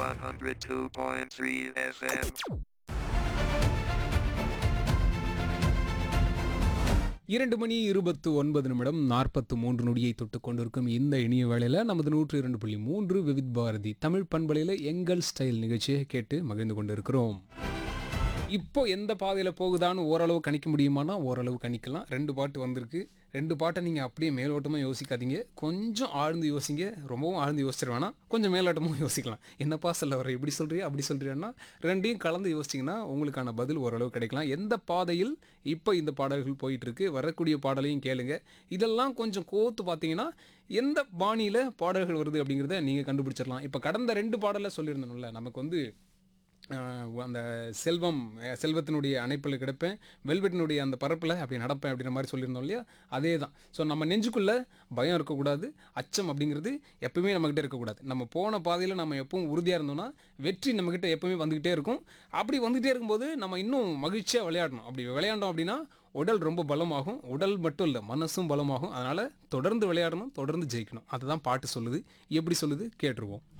102.3 FM. இரண்டு மணி இருபத்து ஒன்பது நிமிடம் நாற்பத்து மூன்று நொடியை தொட்டு கொண்டிருக்கும் இந்த இனிய வேளையில் நமது நூற்று இரண்டு புள்ளி மூன்று விவித் பாரதி தமிழ் பண்பலையில் எங்கள் ஸ்டைல் நிகழ்ச்சியை கேட்டு மகிழ்ந்து கொண்டிருக்கிறோம் இப்போ எந்த பாதையில் போகுதான்னு ஓரளவு கணிக்க முடியுமானா ஓரளவு கணிக்கலாம் ரெண்டு பாட்டு வந்திருக்கு ரெண்டு பாட்டை நீங்கள் அப்படியே மேலோட்டமாக யோசிக்காதீங்க கொஞ்சம் ஆழ்ந்து யோசிங்க ரொம்பவும் ஆழ்ந்து யோசிச்சிட வேணாம் கொஞ்சம் மேலோட்டமாக யோசிக்கலாம் என்னப்பா சொல்ல வர இப்படி சொல்றியா அப்படி சொல்றியான்னா ரெண்டையும் கலந்து யோசிச்சிங்கன்னா உங்களுக்கான பதில் ஓரளவு கிடைக்கலாம் எந்த பாதையில் இப்போ இந்த பாடல்கள் போயிட்டு இருக்கு வரக்கூடிய பாடலையும் கேளுங்க இதெல்லாம் கொஞ்சம் கோத்து பார்த்தீங்கன்னா எந்த பாணியில் பாடல்கள் வருது அப்படிங்கிறத நீங்கள் கண்டுபிடிச்சிடலாம் இப்போ கடந்த ரெண்டு பாடலை சொல்லியிருந்தோம்ல நமக்கு வந்து ஆஹ் அந்த செல்வம் அஹ் செல்வத்தினுடைய அணைப்பில் கிடப்பேன் வெல்வெட்டினுடைய அந்த பரப்பில் அப்படி நடப்பேன் அப்படின்ற மாதிரி சொல்லியிருந்தோம் இல்லையா அதே தான் ஸோ நம்ம நெஞ்சுக்குள்ளே பயம் இருக்கக்கூடாது அச்சம் அப்படிங்கிறது எப்பவுமே நம்மக்கிட்ட இருக்கக்கூடாது நம்ம போன பாதையில் நம்ம எப்பவும் உறுதியாக இருந்தோம்னா வெற்றி நம்மக்கிட்ட எப்பவுமே வந்துக்கிட்டே இருக்கும் அப்படி வந்துகிட்டே இருக்கும்போது நம்ம இன்னும் மகிழ்ச்சியாக விளையாடணும் அப்படி விளையாண்டோம் அப்படின்னா உடல் ரொம்ப பலமாகும் உடல் மட்டும் இல்லை மனசும் பலமாகும் அதனால் தொடர்ந்து விளையாடணும் தொடர்ந்து ஜெயிக்கணும் அதுதான் பாட்டு சொல்லுது எப்படி சொல்லுது கேட்டுருவோம்